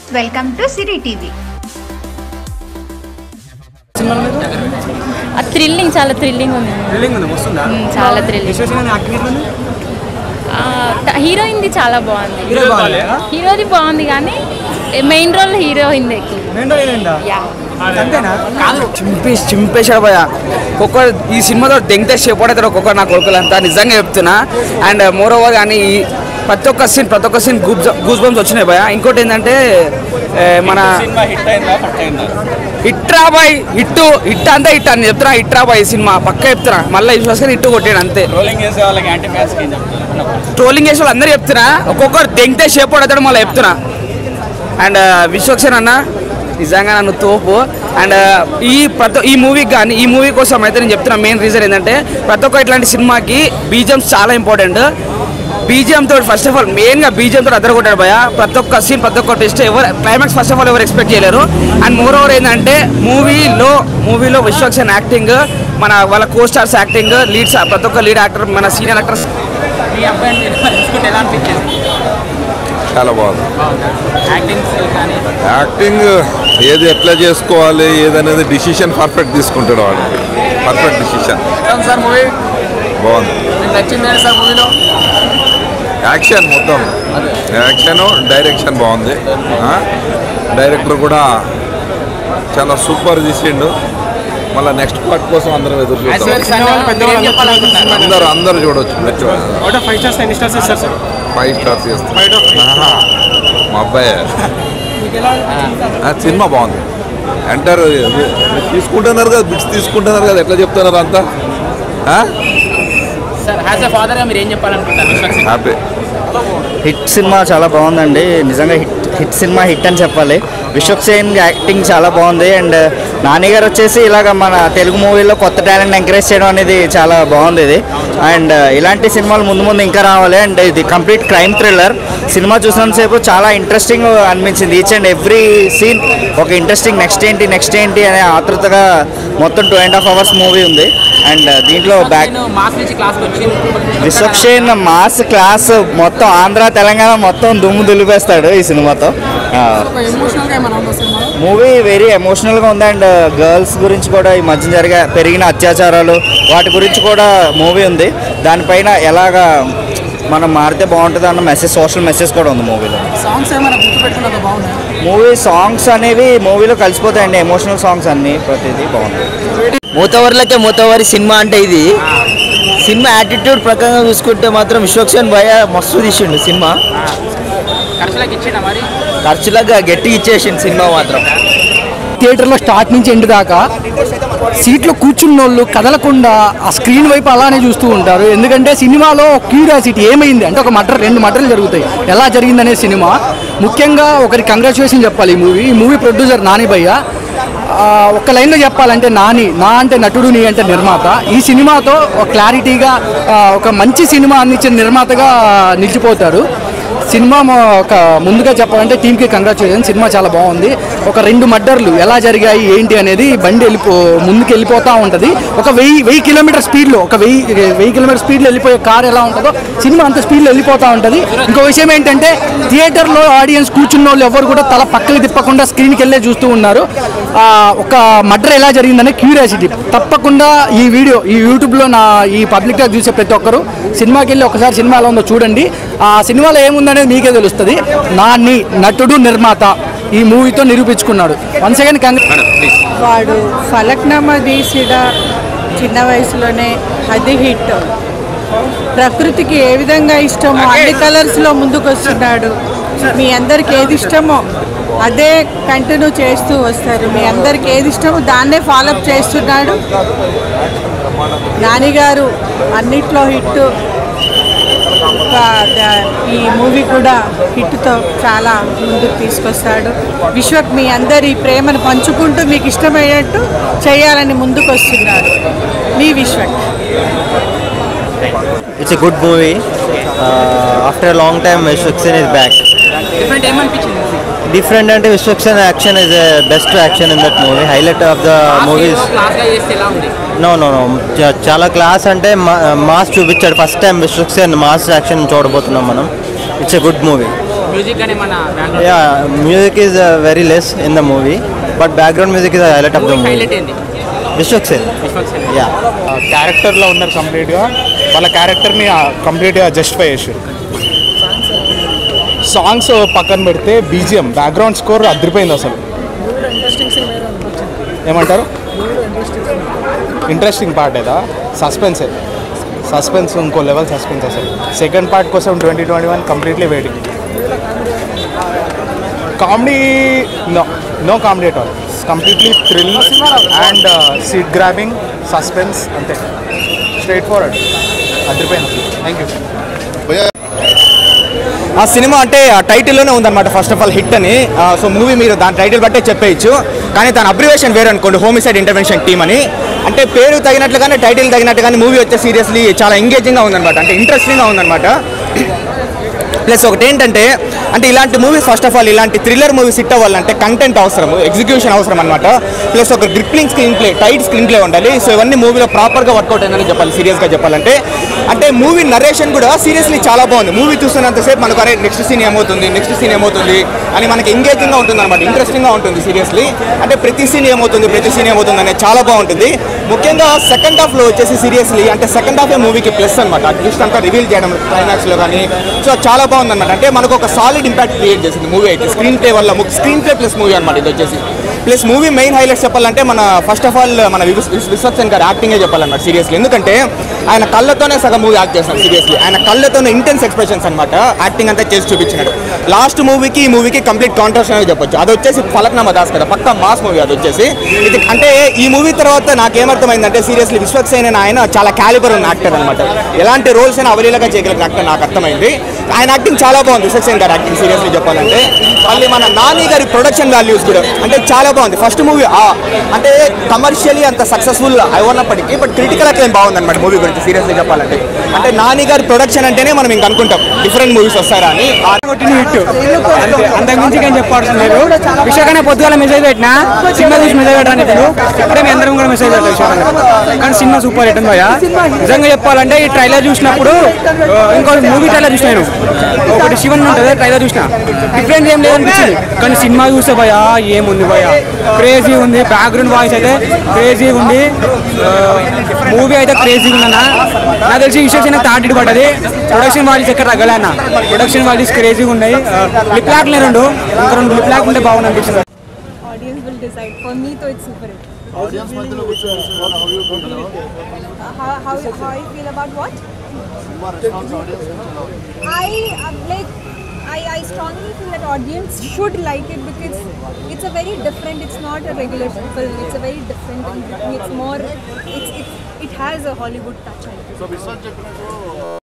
Welcome to Siri TV ఆ thrilling చాలా thrilling ఉంది థ్రిల్లింగ్ ఉంది వస్తుందా మ్మ్, చాలా థ్రిల్లింగ్ విశ్వసనీయ యాక్టింగ్ ఎట్లుంది హీరోయిన్ది చాలా బాగుంది హీరో బాగాలే హీరోది బాగుంది కానీ మెయిన్ రోల్ హీరోయిన్ ఎక్కువ ఏంటో ఏంటా యా అంతేనా కాదు చింపేసి చింపేశాడు భయ ఒక్కొక్క ఈ సినిమాతో దెంగితే చేపడతాడు ఒక్కొక్క నా కొడుకులంతా నిజంగా చెప్తున్నా అండ్ మోర్ ఓవర్ కానీ ఈ ప్రతి ఒక్క సీన్ ప్రతి ఒక్క సీన్ గూస్ గూస్ బంప్స్ వచ్చినాయి భయ ఇంకోటి ఏంటంటే ఏ, మన హిట్రా బాయ్ హిట్ హిట్ అంతా హిట్ అని చెప్తున్నా హిట్రా బాయ్ ఈ సినిమా పక్క చెప్తున్నా మళ్ళీ విశ్వాసం హిట్ కొట్టాడు అంతే రోలింగ్ చేసే వాళ్ళకి యాంటీ ఫ్యాన్స్కి ఏం చెప్తారు ట్రోలింగ్ చేసే వాళ్ళు అందరూ చెప్తున్నా ఒక్కొక్కరు దెంగితే చేపడతాడు మళ్ళీ చెప్తున్నా అండ్ విశ్వక్సేన్ అన్న నిజంగా నన్ను తోపు అండ్ ఈ ప్రతి ఈ మూవీకి కానీ ఈ మూవీ కోసం అయితే నేను చెప్తున్నా మెయిన్ రీజన్ ఏంటంటే ప్రతి ఒక్క ఇట్లాంటి సినిమాకి బీజిఎమ్స్ చాలా ఇంపార్టెంట్ బీజిఎం తోటి ఫస్ట్ ఆఫ్ ఆల్ మెయిన్గా బీజిఎం తోటి అద్దరు కొట్టాడు భయ ప్రతి ఒక్క సీన్ ప్రతి ఒక్క టెస్ట్ ఎవరు క్లైమాక్స్ ఫస్ట్ ఆఫ్ ఆల్ ఎవరు ఎక్స్పెక్ట్ చేయలేరు అండ్ మోర్ ఓవర్ ఏంటంటే మూవీలో మూవీలో విశ్వక్సేన్ యాక్టింగ్ మన వాళ్ళ కో స్టార్స్ యాక్టింగ్ లీడ్స్ ప్రతి ఒక్క లీడ్ యాక్టర్ మన సీనియర్ యాక్టర్స్ మీ అబ్బాయిని చూసుకుంటే ఎలా అనిపించింది చాలా బాగుంది యాక్టింగ్ స్కిల్ కానీ యాక్టింగ్ ఏది ఎట్లా చేసుకోవాలి ఏదనేది డిసిషన్ పర్ఫెక్ట్ తీసుకుంటాడు వాడు పర్ఫెక్ట్ డిసిషన్ సార్ మూవీ బాగుంది మీకు నచ్చింది ఏంటి సార్ మూవీలో యాక్షన్ మొత్తం యాక్షన్ డైరెక్షన్ బాగుంది ఆ? డైరెక్టర్ కూడా చాలా సూపర్ తీసిండు మళ్ళీ నెక్స్ట్ పార్ట్ కోసం అందరం ఎదురు చూస్తాం ఏం చెప్పాలనుకుంటున్నారు అందరూ అందరూ చూడొచ్చు అవుట్ ఆఫ్ ఫైవ్ స్టార్స్ ఎన్ని స్టార్స్ ఇస్తారు సార్ ఫైవ్ స్టార్స్ చేస్తాం ఆహా. మా అబ్బాయి ఆ, సినిమా బాగుంది ఎంటర్ తీసుకుంటున్నారు కదా బిట్స్ తీసుకుంటున్నారు కదా ఎట్లా చెప్తున్నారు అంతా సార్ యాజ్ ఎ ఫాదర్గా మీరు ఏం చెప్పాలనుకుంటారు Vishwak Singh happy hit cinema చాలా బాగుందండి నిజంగా హిట్ హిట్ సినిమా హిట్ అని చెప్పాలి విశ్వక్ సేన్ యాక్టింగ్ చాలా బాగుంది అండ్ నాని గారు వచ్చేసి ఇలాగ మన తెలుగు మూవీలో కొత్త టాలెంట్ ఎంకరేజ్ చేయడం అనేది చాలా బాగుంది ఇది అండ్ ఇలాంటి సినిమాలు ముందు ముందు ఇంకా రావాలి అండ్ ఇది కంప్లీట్ క్రైమ్ థ్రిల్లర్ సినిమా చూసినంతసేపు చాలా ఇంట్రెస్టింగ్ అనిపించింది ఈచ్ అండ్ ఎవ్రీ సీన్ ఒక ఇంట్రెస్టింగ్ నెక్స్ట్ ఏంటి నెక్స్ట్ ఏంటి అనే ఆతృతగా మొత్తం two and half hours movie ఉంది అండ్ దీంట్లో బ్యాక్ మాస్ నుంచి క్లాస్కి వచ్చింది విశ్వక్షేన్ మాస్ క్లాస్ మొత్తం ఆంధ్ర తెలంగాణ మొత్తం దుమ్ము దులిపేస్తాడు ఈ సినిమాతో మూవీ వెరీ ఎమోషనల్గా ఉంది అండ్ గర్ల్స్ గురించి కూడా ఈ మధ్య జరిగే పెరిగిన అత్యాచారాలు వాటి గురించి కూడా మూవీ ఉంది దానిపైన ఎలాగా మనం మారితే బాగుంటుంది అన్న మెసేజ్ సోషల్ మెసేజ్ కూడా ఉంది మూవీలో సాంగ్స్ ఏమైనా గుర్తుపెట్టుకున్నది బాగుంది మూవీ సాంగ్స్ అనేవి మూవీలో కలిసిపోతాయండి ఎమోషనల్ సాంగ్స్ అన్ని ప్రతిదీ బాగుంది మూతవర్లకే మూతవరి సినిమా అంటే ఇది సినిమా యాటిట్యూడ్ ప్రకారంగా చూసుకుంటే మాత్రం విశ్వక్సేన్ భయ మస్తు తీసిండు సినిమా ఖర్చులకు ఇచ్చిండ మరి ఖర్చులాగా గట్టిగా ఇచ్చేసిండు సినిమా మాత్రం థియేటర్లో స్టార్ట్ నుంచి ఎండ్ దాకా సీట్లో కూర్చున్న వాళ్ళు కదలకుండా ఆ స్క్రీన్ వైపు అలానే చూస్తూ ఉంటారు ఎందుకంటే సినిమాలో క్యూరియాసిటీ ఏమైంది అంటే ఒక మటర్ రెండు మటర్లు జరుగుతాయి ఎలా జరిగిందనే సినిమా ముఖ్యంగా ఒకరి కంగ్రాచులేషన్ చెప్పాలి ఈ మూవీ ఈ మూవీ ప్రొడ్యూసర్ నాని భయ్య ఆ, ఒక్క లైన్లో చెప్పాలంటే నాని నా అంటే నటుడు నీ అంటే నిర్మాత ఈ సినిమాతో ఒక క్లారిటీగా ఆ, ఒక మంచి సినిమా అందించిన నిర్మాతగా నిలిచిపోతాడు సినిమా మొ- ఒక ముందుగా చెప్పాలంటే టీంకి కంగ్రాచులేషన్ సినిమా చాలా బాగుంది ఒక రెండు మర్డర్లు ఎలా జరిగాయి ఏంటి అనేది బండి వెళ్ళిపో ముందుకు వెళ్ళిపోతూ ఉంటుంది ఒక వెయ్యి వెయ్యి కిలోమీటర్ స్పీడ్లో ఒక వెయ్యి వెయ్యి కిలోమీటర్ స్పీడ్లో వెళ్ళిపోయే కార్ ఎలా ఉంటుందో సినిమా అంత స్పీడ్లో వెళ్ళిపోతూ ఉంటుంది ఇంకో విషయం ఏంటంటే థియేటర్లో ఆడియన్స్ కూర్చున్న వాళ్ళు ఎవరు కూడా తల పక్కకి తిప్పకుండా స్క్రీన్కి వెళ్ళే చూస్తూ ఉన్నారు ఆ, ఒక మర్డర్ ఎలా జరిగిందనే క్యూరియాసిటీ తప్పకుండా ఈ వీడియో ఈ యూట్యూబ్లో నా ఈ పబ్లిక్గా చూసే ప్రతి ఒక్కరు సినిమాకి వెళ్ళి ఒకసారి సినిమా ఎలా ఉందో చూడండి ఆ సినిమాలో ఏముందనేది మీకే తెలుస్తుంది నాని నటుడు నిర్మాత ఈ మూవీతో నిరూపించుకున్నాడు వన్ సెకండ్ కంగ్రా వాడు ఫలక్నామా తీసిన చిన్న వయసులోనే అది హిట్ ప్రకృతికి ఏ విధంగా ఇష్టమో అన్ని కలర్స్లో ముందుకు వస్తున్నాడు మీ అందరికి ఏది ఇష్టమో అదే కంటిన్యూ చేస్తూ వస్తారు మీ అందరికి ఏది ఇష్టమో దాన్నే ఫాలోఅప్ చేస్తున్నాడు నానిగారు అన్నిట్లో హిట్ ఇంకా ద- ఈ మూవీ కూడా హిట్తో చాలా ముందుకు తీసుకొస్తాడు విశ్వక్ మీ అందరి ప్రేమను పంచుకుంటూ మీకు ఇష్టమైనట్టు చేయాలని ముందుకు వస్తున్నాడు మీ Vishwak it's a good movie after long time Vishwaksen is back different ఏమనిపించింది డిఫరెంట్ అంటే Vishwaksen action is best action in that movie highlight of the movies క్లాస్గా చేస్తే ఎలా ఉంది నో నో నో చాలా క్లాస్ అంటే మాస్ చూపించాడు first time Vishwaksen mass action చూడబోతున్నాం మనం it's a good movie music కానీ మన Yeah, music is uh, very less in the movie, but background music is a highlight of the movie. Highlight ఏంది Vishwak Vishwaksen Yeah. క్యారెక్టర్లో ఉన్నారు కంప్లీట్గా వాళ్ళ క్యారెక్టర్ని కంప్లీట్గా జస్టిఫై చేశారు సాంగ్స్ పక్కన పెడితే బీజిఎం బ్యాక్గ్రౌండ్ స్కోర్ అదిరిపోయింది అసలు ఏమంటారు ఇంట్రెస్టింగ్ పార్ట్ ఏదా సస్పెన్సే సస్పెన్స్ ఇంకో లెవెల్ సస్పెన్స్ అసలు సెకండ్ పార్ట్ కోసం twenty twenty one completely waiting comedy no no comedy at all completely thrill and seat grabbing suspense అంతే స్ట్రైట్ ఫార్వర్డ్ అదిరిపోయింది థ్యాంక్ యూ ఆ సినిమా అంటే ఆ టైటిల్లోనే ఉందన్నమాట ఫస్ట్ ఆఫ్ ఆల్ హిట్ అని సో మూవీ మీరు దాని టైటిల్ బట్టే చెప్పేయచ్చు కానీ దాని అబ్రివేషన్ వేరే అనుకోండి హోమిసైడ్ ఇంటర్వెన్షన్ టీమ్ అని అంటే పేరు తగినట్లుగానే టైటిల్ తగినట్టుగానే మూవీ వచ్చే సీరియస్లీ చాలా ఎంగేజింగ్గా ఉందన్నమాట అంటే ఇంట్రెస్టింగ్గా ఉందన్నమాట ప్లస్ ఒకటి ఏంటంటే అంటే ఇలాంటి మూవీస్ ఫస్ట్ ఆఫ్ ఆల్ ఇలాంటి థ్రిల్లర్ మూవీస్ హిట్ అవ్వాలంటే కంటెంట్ అవసరం ఎగ్జిక్యూషన్ అవసరం అనమాట ప్లస్ ఒక gripping screenplay tight screenplay ఉండాలి సో ఇవన్నీ మూవీలో ప్రాపర్గా వర్కౌట్ అయిందని చెప్పాలి సీరియస్గా చెప్పాలంటే అంటే మూవీ నరేషన్ కూడా సీరియస్లీ చాలా బాగుంది మూవీ చూస్తున్నంతసేపు మనకు అరే నెక్స్ట్ సీన్ ఏమవుతుంది నెక్స్ట్ సీన్ ఏమవుతుంది అని మనకి ఎంగేజింగ్గా ఉంటుంది అనమాట ఇంట్రెస్టింగ్గా ఉంటుంది సీరియస్లీ అంటే ప్రతి సీన్ ఏమవుతుంది ప్రతి సీన్ ఏమవుతుంది అనేది చాలా బాగుంటుంది ముఖ్యంగా సెకండ్ హాఫ్లో వచ్చేసి సీరియస్లీ అంటే సెకండ్ హాఫ్ మూవీకి ప్లస్ అనమాట ట్విస్ట్ అంతా రివీల్ చేయడం క్లైమాక్స్లో కానీ సో చాలా బాగుందన్నమాట అంటే మనకు ఒక సాలిడ్ ఇంపాక్ట్ క్రియేట్ చేసింది మూవీ అయితే స్క్రీన్ ప్లే వల్ల స్క్రీన్ ప్లే ప్లస్ మూవీ అనమాట ఇది వచ్చేసి ప్లస్ మూవీ మెయిన్ హైలైట్స్ చెప్పాలంటే మన ఫస్ట్ ఆఫ్ ఆల్ మన విశ్వ- విశ్వ- విశ్వక్సేన్ గారు యాక్టింగే చెప్పాలన్నమాట సీరియస్లీ ఎందుకంటే ఆయన కళ్ళతోనే సగం మూవీ యాక్ట్ చేస్తున్నారు సీరియస్లీ ఆయన కళ్ళతోనే ఇంటెన్స్ ఎక్స్ప్రెషన్స్ అనమాట యాక్టింగ్ అంతా చేసి చూపించినాడు లాస్ట్ మూవీకి ఈ మూవీకి కంప్లీట్ కాంట్రాస్ట్ అనేది చెప్పొచ్చు అది వచ్చేసి ఫలక్నామా దాస్ కదా పక్క మాస్ మూవీ అది వచ్చేసి ఇది అంటే ఈ మూవీ తర్వాత నాకేమర్థమైందంటే సీరియస్లీ విశ్వక్సేన్ అనే ఆయన చాలా క్యాలిబర్ ఉన్న యాక్టర్ అనమాట ఎలాంటి రోల్స్ అయినా అవలీలగా చేయగలిగిన యాక్టర్ నాకు అర్థమైంది ఆయన యాక్టింగ్ చాలా బాగుంది విశ్వక్సేన్ గారి యాక్టింగ్ సీరియస్లీ చెప్పాలంటే మళ్ళీ మన నాని గారి ప్రొడక్షన్ వాల్యూస్ కూడా అంటే చాలా బాగుంది ఫస్ట్ మూవీ అంటే కమర్షియలీ అంత సక్సెస్ఫుల్ అయినప్పటికీ బట్ క్రిటికల్ అట్లా బాగుంది అనమాట మూవీ గురించి సీరియస్లీ చెప్పాలంటే అంటే నాని గారి ప్రొడక్షన్ అంటేనే మనం ఇంక అనుకుంటాం డిఫరెంట్ మూవీస్ వస్తారా అని అంతే అంతకు మించి ఏం చెప్పాల్సిన లేదు విశాఖనే పొద్దుగాల మెసేజ్ పెట్టినా సినిమా చూసి మెసేజ్ పెట్టాను ఇప్పుడు ఇప్పుడే మీ అందరం కూడా మెసేజ్ పెట్టారు విశాఖనే కానీ సినిమా సూపర్ హిట్ ఉంది భయ్యా నిజంగా చెప్పాలంటే ఈ ట్రైలర్ చూసినప్పుడు ఆ, ఇంకో మూవీ ట్రైలర్ చూసినాను ఒకటి శివన్ ఉంటుంది ట్రైలర్ చూసిన డిఫరెంట్ ఏం లేదనిపించింది కానీ సినిమా చూస్తే భయ్యా ఏముంది భయ్యా క్రేజీ ఉంది బ్యాక్గ్రౌండ్ వాయిస్ అయితే క్రేజీ ఉంది మూవీ అయితే క్రేజీ ఉందన్న నాకు తెలిసి ఇష్యూస్ అయినా థర్డ్ పడ్డది ప్రొడక్షన్ వాల్యూస్ ఎక్కడ తగ్గలే అన్న ప్రొడక్షన్ వాల్యూస్ క్రేజీగా ఉన్నాయి లిప్ లాక్ రెండు ఇంకా రెండు లిప్ లాక్ ఉంటే బాగుంది అనిపించింది audience will decide for me తో it's super how, how, how I feel about what? I uh, like I, I strongly feel that audience should like it because it's a very different it's not a regular film it's a very different and it's more it's, it's it has a Hollywood touch I think.